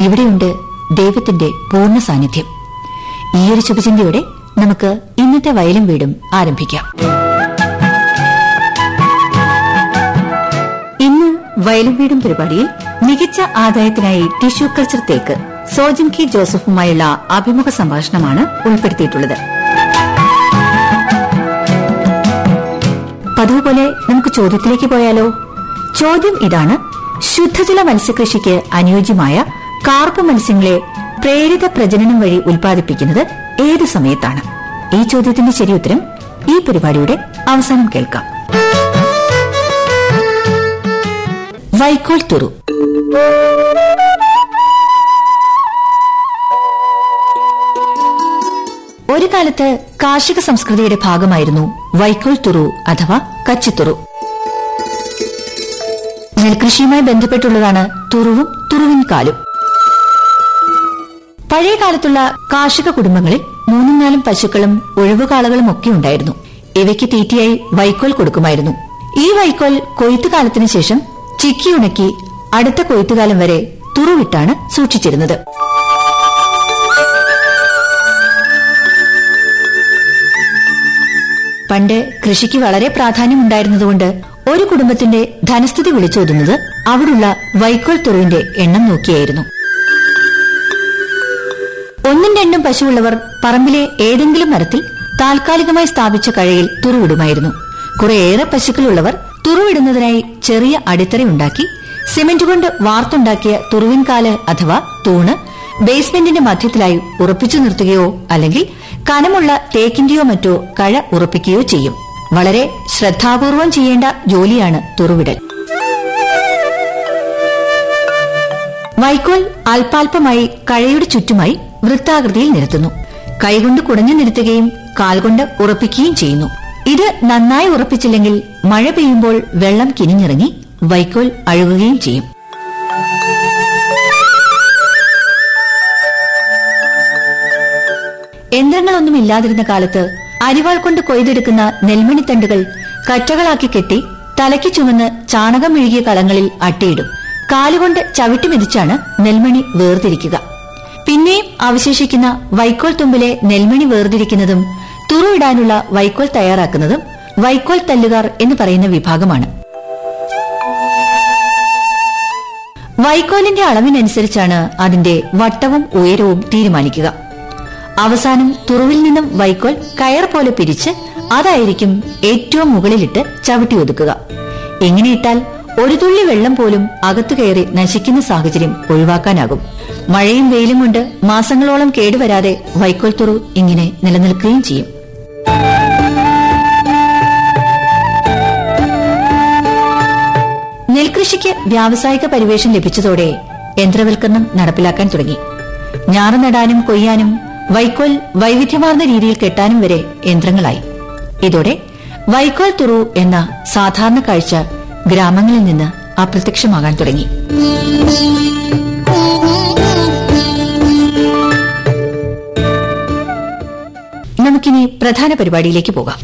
ഇവിടെയുണ്ട് ദൈവത്തിന്റെ പൂർണ്ണ സാന്നിധ്യം ഈയൊരു ശുഭചിന്തയോടെ നമുക്ക് ഇന്നത്തെ വയലും വീടും ആരംഭിക്കാം ഇന്ന് വയലും വീടും പരിപാടിയിൽ മികച്ച ആദായത്തിനായി ടിഷ്യൂ കൾച്ചർ തേക്ക് സോജൻ കെ ജോസഫുമായുള്ള അഭിമുഖ സംഭാഷണമാണ് ഉൾപ്പെടുത്തിയിട്ടുള്ളത് പതിവ് പോലെ നമുക്ക് ചോദ്യത്തിലേക്ക് പോയാലോ ചോദ്യം ഇതാണ് ശുദ്ധജല മത്സ്യകൃഷിക്ക് അനുയോജ്യമായ കാർപ്പ് മത്സ്യങ്ങളെ പ്രേരിത പ്രജനനം വഴി ഉൽപ്പാദിപ്പിക്കുന്നത് ഏത് സമയത്താണ് ഈ ചോദ്യത്തിന്റെ ശരിയുത്തരം ഈ പരിപാടിയുടെ അവസാനം കേൾക്കാം വൈക്കോൽ തുറു ഒരു കാലത്ത് കാർഷിക സംസ്കൃതിയുടെ ഭാഗമായിരുന്നു വൈക്കോൽ തുറു അഥവാ കച്ചിത്തുറു നെൽകൃഷിയുമായി ബന്ധപ്പെട്ടുള്ളതാണ് തുറുവും തുറുവിൻ കാലും പഴയ കാലത്തുള്ള കാർഷിക കുടുംബങ്ങളിൽ മൂന്നും നാലും പശുക്കളും ഒഴിവുകാളകളും ഒക്കെ ഉണ്ടായിരുന്നു ഇവയ്ക്ക് തീറ്റയായി വൈക്കോൽ കൊടുക്കുമായിരുന്നു ഈ വൈക്കോൽ കൊയ്ത്തുകാലത്തിന് ശേഷം ചിക്കിയുണക്കി അടുത്ത കൊയ്ത്തുകാലം വരെ തുറുവിട്ടാണ് സൂക്ഷിച്ചിരുന്നത് പണ്ട് കൃഷിക്ക് വളരെ പ്രാധാന്യമുണ്ടായിരുന്നതുകൊണ്ട് ഒരു കുടുംബത്തിന്റെ ധനസ്ഥിതി വിളിച്ചോതുന്നത് അവിടുള്ള വൈക്കോൽ തുറവിന്റെ എണ്ണം നോക്കിയായിരുന്നു ഒന്നും രണ്ടും പശുവുള്ളവർ പറമ്പിലെ ഏതെങ്കിലും മരത്തിൽ താൽക്കാലികമായി സ്ഥാപിച്ച കഴയിൽ തുറുവിടുമായിരുന്നു കുറേയേറെ പശുക്കളുള്ളവർ തുറുവിടുന്നതിനായി ചെറിയ അടിത്തറയുണ്ടാക്കി സിമന്റ് കൊണ്ട് വാർത്തുണ്ടാക്കിയ തുറുവിൻകാല് അഥവാ തൂണ് ബേസ്മെന്റിന്റെ മധ്യത്തിലായി ഉറപ്പിച്ചു നിർത്തുകയോ അല്ലെങ്കിൽ കനമുള്ള തേക്കിന്റെയോ മറ്റോ കഴ ഉറപ്പിക്കുകയോ ചെയ്യും വളരെ ശ്രദ്ധാപൂർവം ചെയ്യേണ്ട ജോലിയാണ് തുറുവിടൽ വൈക്കോൽ അല്പാൽപമായി കഴയുടെ ചുറ്റുമായി വൃത്താകൃതിയിൽ നിരത്തുന്നു കൈകൊണ്ട് കുടഞ്ഞു നിരത്തുകയും കാൽകൊണ്ട് ഉറപ്പിക്കുകയും ചെയ്യുന്നു ഇത് നന്നായി ഉറപ്പിച്ചില്ലെങ്കിൽ മഴ പെയ്യുമ്പോൾ വെള്ളം കിനിഞ്ഞിറങ്ങി വൈക്കോൽ അഴുകുകയും ചെയ്യും യന്ത്രങ്ങളൊന്നും ഇല്ലാതിരുന്ന കാലത്ത് അരിവാൾ കൊണ്ട് കൊയ്തെടുക്കുന്ന നെൽമണിത്തണ്ടുകൾ കറ്റകളാക്കി കെട്ടി തലയ്ക്ക് ചുമന്ന് ചാണകം മെഴുകിയ കളങ്ങളിൽ അട്ടിയിടും കാലുകൊണ്ട് ചവിട്ടി മെതിച്ചാണ് നെൽമണി വേർതിരിക്കുക പിന്നെയും അവശേഷിക്കുന്ന വൈക്കോൽ തുമ്പിലെ നെൽമണി വേർതിരിക്കുന്നതും തുറുയിടാനുള്ള വൈക്കോൽ തയ്യാറാക്കുന്നതും വൈക്കോൽ തല്ലുകാർ എന്ന് പറയുന്ന വിഭാഗമാണ് വൈക്കോലിന്റെ അളവിനനുസരിച്ചാണ് അതിന്റെ വട്ടവും ഉയരവും തീരുമാനിക്കുക അവസാനം തുറുവിൽ നിന്നും വൈക്കോൽ കയർ പോലെ പിരിച്ച് അതായിരിക്കും ഏറ്റവും മുകളിലിട്ട് ചവിട്ടി ഒതുക്കുക ഇങ്ങനെ ഇട്ടാൽ ഒരു തുള്ളി വെള്ളം പോലും അകത്തു കയറി നശിക്കുന്ന സാഹചര്യം ഒഴിവാക്കാനാകും മഴയും വെയിലും കൊണ്ട് മാസങ്ങളോളം കേടുവരാതെ വൈക്കോൽ തുറു ഇങ്ങനെ നിലനിൽക്കുകയും ചെയ്യും നെൽകൃഷിക്ക് വ്യാവസായിക പരിവേഷം ലഭിച്ചതോടെ യന്ത്രവൽക്കരണം നടപ്പിലാക്കാൻ തുടങ്ങി ഞാറ് നടാനും കൊയ്യാനും വൈക്കോൽ വൈവിധ്യമാർന്ന രീതിയിൽ കെട്ടാനും വരെ യന്ത്രങ്ങളായി ഇതോടെ വൈക്കോൽ തുറു എന്ന സാധാരണ കാഴ്ച ഗ്രാമങ്ങളിൽ നിന്ന് അപ്രത്യക്ഷമാകാൻ തുടങ്ങി നമുക്കിനി പ്രധാന പരിപാടിയിലേക്ക് പോകാം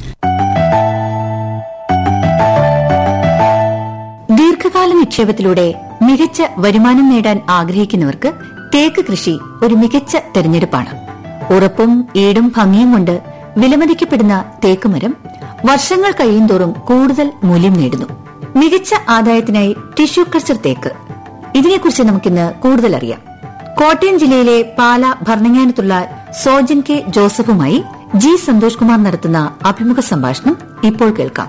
ദീർഘകാല നിക്ഷേപത്തിലൂടെ മികച്ച വരുമാനം നേടാൻ ആഗ്രഹിക്കുന്നവർക്ക് തേക്ക് കൃഷി ഒരു മികച്ച തെരഞ്ഞെടുപ്പാണ് ഉറപ്പും ഈടും ഭംഗിയും കൊണ്ട് വിലമതിക്കപ്പെടുന്ന തേക്കുമരം വർഷങ്ങൾ കഴിയുന്തോറും കൂടുതൽ മൂല്യം നേടുന്നു മികച്ച ആദായത്തിനായി ടിഷ്യൂ കൾച്ചർ തേക്ക് ഇതിനെക്കുറിച്ച് നമുക്കിന്ന് കൂടുതൽ അറിയാം കോട്ടയം ജില്ലയിലെ പാല ഭരണങ്ങാനത്തുള്ള സോജൻ കെ ജോസഫുമായി ജി സന്തോഷ് കുമാർ നടത്തുന്ന അഭിമുഖ സംഭാഷണം ഇപ്പോൾ കേൾക്കാം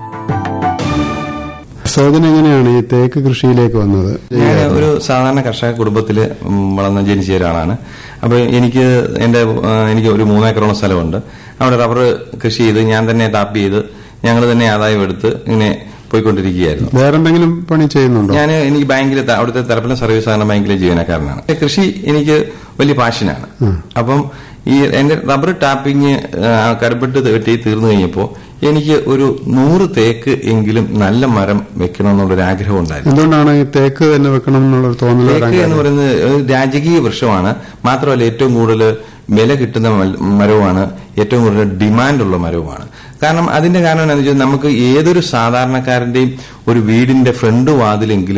സോജൻ എങ്ങനെയാണ് ഈ തേക്ക് കൃഷിയിലേക്ക് വന്നത് ഞാൻ ഒരു സാധാരണ കർഷക കുടുംബത്തിൽ വളർന്ന ജനിച്ച ഒരാളാണ് അപ്പൊ എനിക്ക് എന്റെ ആ, എനിക്ക് ഒരു മൂന്നേക്കറോളം സ്ഥലമുണ്ട് അവിടെ റബ്ബർ കൃഷി ചെയ്ത് ഞാൻ തന്നെ ടാപ്പ് ചെയ്ത് ഞങ്ങൾ തന്നെ ആദായം എടുത്ത് ഇങ്ങനെ പോയിക്കൊണ്ടിരിക്കുകയായിരുന്നു വേറെന്തെങ്കിലും പണി ചെയ്യുന്നുണ്ടോ ഞാൻ എനിക്ക് ബാങ്കിൽ അവിടുത്തെ തലപ്പന സർവീസ് സഹകരണ ബാങ്കിലെ ജീവനക്കാരനാണ് കൃഷി എനിക്ക് വലിയ പാഷനാണ് അപ്പം ഈ എന്റെ റബ്ബർ ടാപ്പിംഗ് കടപ്പെട്ട് വെട്ടി തീർന്നു കഴിഞ്ഞപ്പോൾ എനിക്ക് ഒരു നൂറ് തേക്ക് എങ്കിലും നല്ല മരം വെക്കണമെന്നുള്ളൊരു ആഗ്രഹം ഉണ്ടായിരുന്നു എന്തുകൊണ്ടാണ് ഈ തേക്ക് തന്നെ വെക്കണം എന്നുള്ളൊരു തോന്നൽ വരാൻ തേക്ക് എന്ന് കാരണം? പറയുന്നത് ഒരു രാജകീയ വൃക്ഷമാണ് മാത്രമല്ല ഏറ്റവും കൂടുതൽ വില കിട്ടുന്ന മൽ- മരവുമാണ് ഏറ്റവും കൂടുതൽ ഡിമാൻഡുള്ള മരവുമാണ് കാരണം അതിന്റെ കാരണം എന്താണെന്ന് വെച്ചാൽ നമുക്ക് ഏതൊരു സാധാരണക്കാരന്റെയും ഒരു വീടിന്റെ ഫ്രണ്ട് വാതിലെങ്കിലും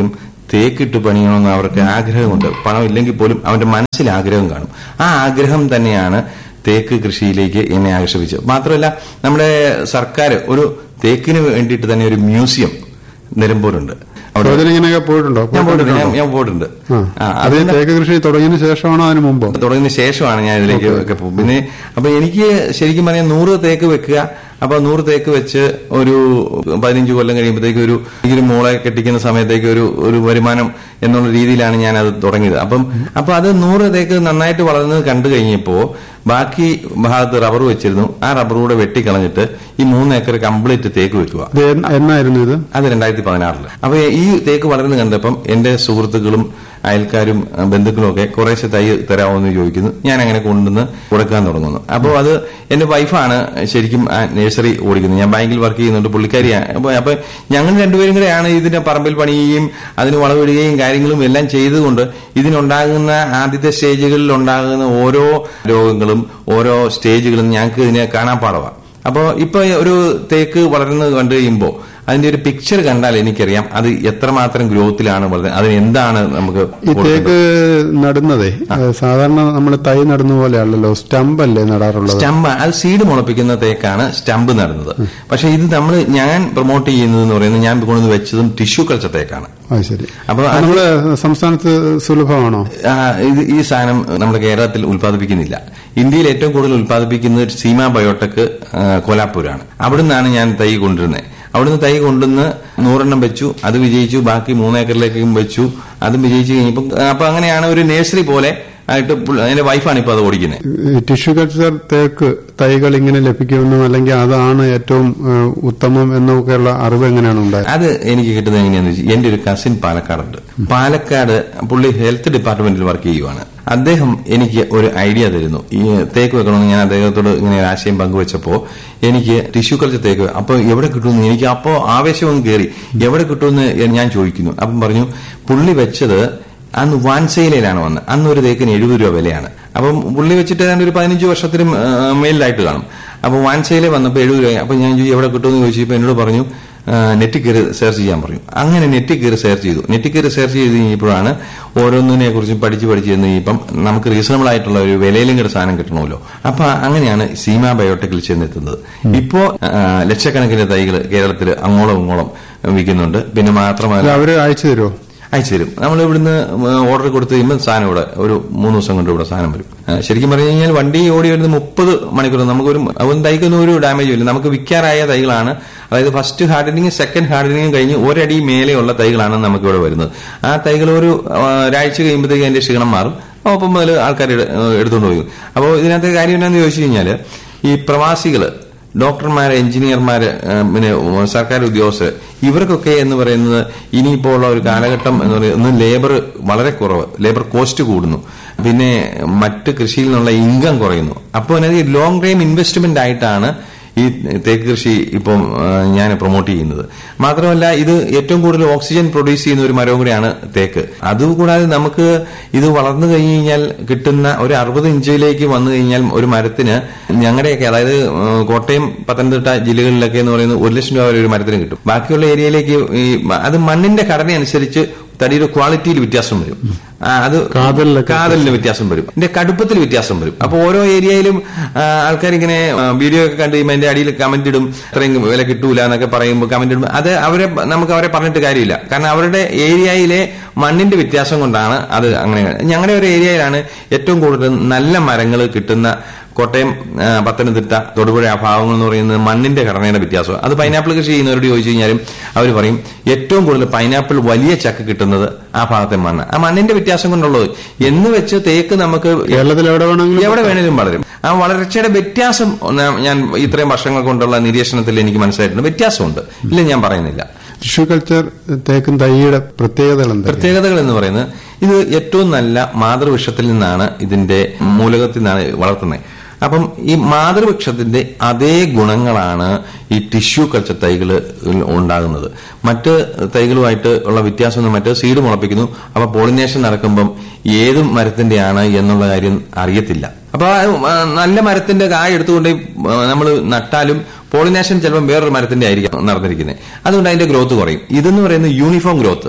തേക്കിട്ട് പണിയണമെന്ന് അവർക്ക് ആഗ്രഹമുണ്ട് പണം ഇല്ലെങ്കിൽ പോലും അവന്റെ മനസ്സിൽ ആഗ്രഹം കാണും ആ ആഗ്രഹം തന്നെയാണ് തേക്ക് കൃഷിയിലേക്ക് എന്നെ ആകർഷിപ്പിച്ചത് മാത്രമല്ല നമ്മുടെ സർക്കാർ ഒരു തേക്കിന് വേണ്ടിയിട്ട് തന്നെ ഒരു മ്യൂസിയം നിലമ്പൂരുണ്ട് അവിടെ പ്രവചനങ്ങനെയൊക്കെ പോയിട്ടുണ്ടോ ഞാൻ പോയിട്ടുണ്ട് ഞാൻ- ഞാൻ പോയിട്ടുണ്ട് ആ. ആ, അത് ഈ അതിന് തേക്ക് കൃഷി തുടങ്ങിയതിന് ശേഷമാണോ അതിന് മുമ്പോ തുടങ്ങിയതിന് ശേഷമാണ് ഞാൻ ഇതിലേക്ക് ഒക്കെ പോകും പിന്നെ അപ്പൊ എനിക്ക് ശരിക്കും പറഞ്ഞാൽ നൂറ് തേക്ക് വെക്കുക അപ്പൊ നൂറ് തേക്ക് വെച്ച് ഒരു പതിനഞ്ച് കൊല്ലം കഴിയുമ്പോഴത്തേക്ക് ഒരു ഒരു മോളെ കെട്ടിക്കുന്ന സമയത്തേക്ക് ഒരു ഒരു വരുമാനം എന്നുള്ള രീതിയിലാണ് ഞാൻ അത് തുടങ്ങിയത് അപ്പം അപ്പൊ അത് നൂറ് തേക്ക് നന്നായിട്ട് വളർന്നത് കണ്ടു കഴിഞ്ഞപ്പോ ബാക്കി ഭാഗത്ത് റബ്ബർ വെച്ചിരുന്നു ആ റബ്ബർ കൂടെ വെട്ടിക്കളഞ്ഞിട്ട് ഈ മൂന്ന് ഏക്കർ കംപ്ലീറ്റ് തേക്ക് വെക്കുക ഇത് എന്ന് എന്നായിരുന്നു ഇത് അത് രണ്ടായിരത്തി പതിനാറില് അപ്പൊ ഈ തേക്ക് വളർന്നു കണ്ടപ്പം എന്റെ സുഹൃത്തുക്കളും അയൽക്കാരും അഹ് ബന്ധുക്കളും ഒക്കെ കുറേശ്ശെ തൈ തരാമോ എന്ന് ചോദിക്കുന്നു ഞാൻ അങ്ങനെ കൊണ്ടുവന്ന് കൊടുക്കാൻ തുടങ്ങുന്നു അപ്പോൾ അത് എന്റെ വൈഫാണ് ശരിക്കും ആ നഴ്സറി ഓടിക്കുന്നത് ഞാൻ ബാങ്കിൽ വർക്ക് ചെയ്യുന്നുണ്ട് പുള്ളിക്കാരിയാണ് അപ്പൊ അപ്പൊ ഞങ്ങൾ രണ്ടുപേരും കൂടെയാണ് ഇതിന്റെ പറമ്പിൽ പണിയുകയും അതിന് വളവിടുകയും കാര്യങ്ങളും എല്ലാം ചെയ്തുകൊണ്ട് ഇതിനുണ്ടാകുന്ന ആദ്യത്തെ സ്റ്റേജുകളിൽ ഉണ്ടാകുന്ന ഓരോ രോഗങ്ങളും ഓരോ സ്റ്റേജുകളും ഞങ്ങൾക്ക് ഇതിനെ കാണാൻ പാടവാണ് അപ്പോൾ ഇപ്പൊ ഒരു തേക്ക് വളരുന്നത് കണ്ടു കഴിയുമ്പോൾ അതിന്റെ ഒരു പിക്ചർ കണ്ടാൽ എനിക്കറിയാം അത് എത്രമാത്രം ഗ്രോത്തിലാണ് വളരുന്നത് അതിന് എന്താണ് നമുക്ക് ഈ കൊടുക്കേണ്ടത്. തേക്ക് നടുന്നതേ ഏഹ് സാധാരണ നമ്മൾ തൈ നടുന്ന പോലെ അല്ലല്ലോ സ്റ്റംപ് അല്ലേ നടാറുള്ളത് സ്റ്റമ്പ് അത് സീഡ് മുളപ്പിക്കുന്ന തേക്കാണ് സ്റ്റമ്പ് നടുന്നത് പക്ഷെ ഇത് നമ്മൾ ഞാൻ പ്രൊമോട്ട് ചെയ്യുന്നത് എന്ന് പറയുന്നത് ഞാൻ കൊണ്ടുവന്ന് വെച്ചതും ടിഷ്യൂ കൾച്ചർ തേക്കാണ് അത് ശരി അപ്പൊ അത് നമ്മുടെ സംസ്ഥാനത്ത് സുലഭമാണോ ആ, ഇത് ഈ സാധനം നമ്മുടെ കേരളത്തിൽ ഉൽപ്പാദിപ്പിക്കുന്നില്ല ഇന്ത്യയിൽ ഏറ്റവും കൂടുതൽ ഉൽപ്പാദിപ്പിക്കുന്നത് സീമ ബയോടെക് ആ, കോലാപ്പൂരാണ് അവിടുന്നാണ് ഞാൻ തൈ കൊണ്ടുവരുന്നത് അവിടുന്ന് തൈ കൊണ്ടുവന്ന് നൂറെണ്ണം വെച്ചു അത് വിജയിച്ചു ബാക്കി മൂന്നേക്കറിലേക്കും വെച്ചു അതും വിജയിച്ചു കഴിഞ്ഞപ്പോൾ അപ്പൊ അങ്ങനെയാണ് ഒരു നഴ്സറി പോലെ ആയിട്ട് പുള്ള- എന്റെ വൈഫാണ് ഇപ്പൊ അത് ഓടിക്കുന്നത് ഈ ടിഷ്യൂ കൾച്ചർ തേക്ക് തൈകൾ ഇങ്ങനെ ലഭിക്കുമെന്നും അല്ലെങ്കിൽ അതാണ് ഏറ്റവും ഏഹ്, ഉത്തമം എന്നൊക്കെയുള്ള അറിവ് എങ്ങനെയാണ് ഉണ്ടായത് അത് എനിക്ക് കിട്ടുന്നത് എങ്ങനെയാന്ന് വെച്ചാൽ എന്റെ ഒരു കസിൻ പാലക്കാടുണ്ട് പാലക്കാട് പുള്ളി ഹെൽത്ത് ഡിപ്പാർട്ട്മെന്റിൽ വർക്ക് ചെയ്യുവാണ് അദ്ദേഹം എനിക്ക് ഒരു ഐഡിയ തരുന്നു ഈ തേക്ക് വെക്കണമെന്ന് ഞാൻ അദ്ദേഹത്തോട് ഇങ്ങനെ ഒരു ആശയം പങ്കുവെച്ചപ്പോ എനിക്ക് ടിഷ്യൂ കൾച്ചർ തേക്ക് അപ്പൊ എവിടെ കിട്ടുമെന്ന് എനിക്ക് അപ്പോ ആവേശം ഒന്ന് കയറി എവിടെ കിട്ടുമെന്ന് ഞാൻ ചോദിക്കുന്നു അപ്പം പറഞ്ഞു പുള്ളി വെച്ചത് അന്ന് വാൻസയിലാണ് വന്നത് അന്ന് ഒരു തേക്കിന് എഴുപത് രൂപ വിലയാണ് അപ്പം പുള്ളി വെച്ചിട്ട് ഏതാണ്ട് ഒരു പതിനഞ്ച് വർഷത്തിനും ആ, മേലിലായിട്ട് കാണും അപ്പൊ വാൻസയിലെ വന്നപ്പോൾ എഴുപത് രൂപ അപ്പൊ ഞാൻ ചോദിച്ചു എവിടെ കിട്ടുമെന്ന് ചോദിച്ചപ്പോൾ എന്നോട് പറഞ്ഞു ആ, നെറ്റിൽ കയറി സെർച്ച് ചെയ്യാൻ പറഞ്ഞു അങ്ങനെ നെറ്റിൽ കയറി സെർച്ച് ചെയ്തു നെറ്റിൽ കയറി സെർച്ച് ചെയ്ത് കഴിഞ്ഞപ്പോഴാണ് ഓരോന്നിനെ കുറിച്ച് പഠിച്ച് പഠിച്ച് ചെന്ന് കഴിഞ്ഞപ്പം നമുക്ക് റീസണബിൾ ആയിട്ടുള്ള ഒരു വിലയിലും കൂടെ സാധനം കിട്ടണമല്ലോ അപ്പൊ അങ്ങനെയാണ് സീമ ബയോടെക്കിൽ ചെന്നെത്തുന്നത് ഇപ്പോ ആ, ലക്ഷക്കണക്കിന് തൈകൾ കേരളത്തിൽ അങ്ങോളം ഇങ്ങോളം വിൽക്കുന്നുണ്ട് പിന്നെ മാത്രമല്ല അല്ല, അവര് അയച്ചു തരുമോ അയച്ചു തരും നമ്മൾ ഇവിടുന്ന് ഓർഡർ കൊടുത്തു കഴിയുമ്പോൾ സാധനം ഇവിടെ ഒരു മൂന്ന് ദിവസം കൊണ്ട് ഇവിടെ സാധനം വരും ആ, ശരിക്കും പറഞ്ഞു കഴിഞ്ഞാൽ വണ്ടി ഓടി വരുന്നത് മുപ്പത് മണിക്കൂർ നമുക്കൊരു അവൻ തൈക്കൊന്നും ഒരു ഡാമേജും ഇല്ല നമുക്ക് വിൽക്കാറായ തൈകളാണ് അതായത് ഫസ്റ്റ് ഹാർഡനിങ് സെക്കൻഡ് ഹാർഡനിങ് കഴിഞ്ഞ് ഒരടി മേലെയുള്ള തൈകളാണ് നമുക്ക് ഇവിടെ വരുന്നത് ആ തൈകൾ ഒരു ആ, ഒരാഴ്ച കഴിയുമ്പോഴത്തേക്ക് അതിന്റെ ക്ഷീണം മാറും അപ്പം മുതൽ ആൾക്കാർ എടുത്തുകൊണ്ട് പോയി അപ്പോൾ ഇതിനകത്ത് കാര്യം എന്നാന്ന് ചോദിച്ചു കഴിഞ്ഞാൽ ഈ പ്രവാസികള് ഡോക്ടർമാര് എഞ്ചിനീയർമാര് ഏഹ്, പിന്നെ സർക്കാർ ഉദ്യോഗസ്ഥർ ഇവർക്കൊക്കെ എന്ന് പറയുന്നത് ഇനിയിപ്പോൾ ഉള്ള ഒരു കാലഘട്ടം എന്ന് പറയുന്നത് ലേബർ വളരെ കുറവ് ലേബർ കോസ്റ്റ് കൂടുന്നു പിന്നെ മറ്റ് കൃഷിയിൽ നിന്നുള്ള ഇൻകം കുറയുന്നു അപ്പോൾ അതിനകത്ത് ലോങ് ടൈം ഇൻവെസ്റ്റ്മെന്റ് ആയിട്ടാണ് ഈ തേക്ക് കൃഷി ഇപ്പം ആ, ഞാൻ പ്രൊമോട്ട് ചെയ്യുന്നത് മാത്രമല്ല ഇത് ഏറ്റവും കൂടുതൽ ഓക്സിജൻ പ്രൊഡ്യൂസ് ചെയ്യുന്ന ഒരു മരവും കൂടിയാണ് തേക്ക് അതുകൂടാതെ നമുക്ക് ഇത് വളർന്നു കഴിഞ്ഞു കഴിഞ്ഞാൽ കിട്ടുന്ന ഒരു അറുപത് ഇഞ്ചിലേക്ക് വന്നു കഴിഞ്ഞാൽ ഒരു മരത്തിന് ഞങ്ങളുടെയൊക്കെ അതായത് ആ, കോട്ടയം പത്തനംതിട്ട ജില്ലകളിലൊക്കെ എന്ന് പറയുന്നത് ഒരു ലക്ഷം രൂപ വരെ ഒരു മരത്തിന് കിട്ടും ബാക്കിയുള്ള ഏരിയയിലേക്ക് ഈ അത് മണ്ണിന്റെ ഘടന അനുസരിച്ച് തടിയുടെ ക്വാളിറ്റിയിൽ വ്യത്യാസം വരും ആ, അത് കാതലിലൊക്കെ കാതലിന് വ്യത്യാസം വരും ഇതിന്റെ കടുപ്പത്തിൽ വ്യത്യാസം വരും അപ്പൊ ഓരോ ഏരിയയിലും ആൾക്കാർ ഇങ്ങനെ വീഡിയോ ഒക്കെ കണ്ടു കഴിയുമ്പോൾ അതിന്റെ അടിയിൽ കമന്റ് ഇടും ഇത്രയും വില കിട്ടൂല എന്നൊക്കെ പറയുമ്പോൾ കമന്റ് ഇടും അത് അവരെ നമുക്ക് അവരെ പറഞ്ഞിട്ട് കാര്യമില്ല കാരണം അവരുടെ ഏരിയയിലെ മണ്ണിന്റെ വ്യത്യാസം കൊണ്ടാണ് അത് അങ്ങനെ ഞങ്ങളുടെ ഒരു ഏരിയയിലാണ് ഏറ്റവും കൂടുതൽ നല്ല മരങ്ങൾ കിട്ടുന്ന കോട്ടയം ആ, പത്തനംതിട്ട തൊടുപുഴ ആ ഭാഗങ്ങൾ എന്ന് പറയുന്നത് മണ്ണിന്റെ ഘടനയുടെ വ്യത്യാസം അത് പൈനാപ്പിൾ കൃഷി ചെയ്യുന്നവരോട് ചോദിച്ചു കഴിഞ്ഞാലും അവർ പറയും ഏറ്റവും കൂടുതൽ പൈനാപ്പിൾ വലിയ ചക്ക കിട്ടുന്നത് ആ ഭാഗത്തെ മണ്ണ് ആ മണ്ണിന്റെ വ്യത്യാസം കൊണ്ടുള്ളത് എന്ന് വെച്ച് തേക്ക് നമുക്ക് കേരളത്തിൽ എവിടെ വേണമെങ്കിലും എവിടെ വേണേലും വളരും ആ വളർച്ചയുടെ വ്യത്യാസം ഒന്ന് ഞാൻ ഇത്രയും വർഷങ്ങൾ കൊണ്ടുള്ള നിരീക്ഷണത്തിൽ എനിക്ക് മനസ്സിലായിട്ടുണ്ട് വ്യത്യാസമുണ്ട് ഇല്ല ഞാൻ പറയുന്നില്ല ടിഷ്യൂ കൾച്ചർ തേക്കും തൈയുടെ പ്രത്യേകതകൾ എന്താ പ്രത്യേകതകൾ എന്ന് പറയുന്നത് ഇത് ഏറ്റവും നല്ല മാതൃവൃക്ഷത്തിൽ നിന്നാണ് ഇതിന്റെ മൂലകത്തിൽ നിന്നാണ് വളർത്തുന്നത് അപ്പം ഈ മാതൃവൃക്ഷത്തിന്റെ അതേ ഗുണങ്ങളാണ് ഈ ടിഷ്യൂ കൾച്ചർ തൈകൾ ഉണ്ടാകുന്നത് മറ്റ് തൈകളുമായിട്ട് ഉള്ള വ്യത്യാസം എന്ന് മറ്റ് സീഡ് മുളപ്പിക്കുന്നു അപ്പൊ പോളിനേഷൻ നടക്കുമ്പം ഏത് മരത്തിന്റെയാണ് എന്നുള്ള കാര്യം അറിയത്തില്ല അപ്പൊ ആ, നല്ല മരത്തിന്റെ കായ എടുത്തുകൊണ്ട് നമ്മൾ നട്ടാലും പോളിനേഷൻ ചിലപ്പോൾ വേറൊരു മരത്തിന്റെ ആയിരിക്കും നടന്നിരിക്കുന്നത് അതുകൊണ്ട് അതിന്റെ ഗ്രോത്ത് കുറയും ഇതെന്ന് പറയുന്നത് യൂണിഫോം ഗ്രോത്ത്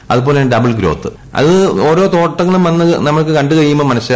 അതുപോലെ തന്നെ ഡബിൾ ഗ്രോത്ത് അത് ഓരോ തോട്ടങ്ങളും വന്ന് നമുക്ക് കണ്ടു കഴിയുമ്പോൾ മനസ്സിലാവും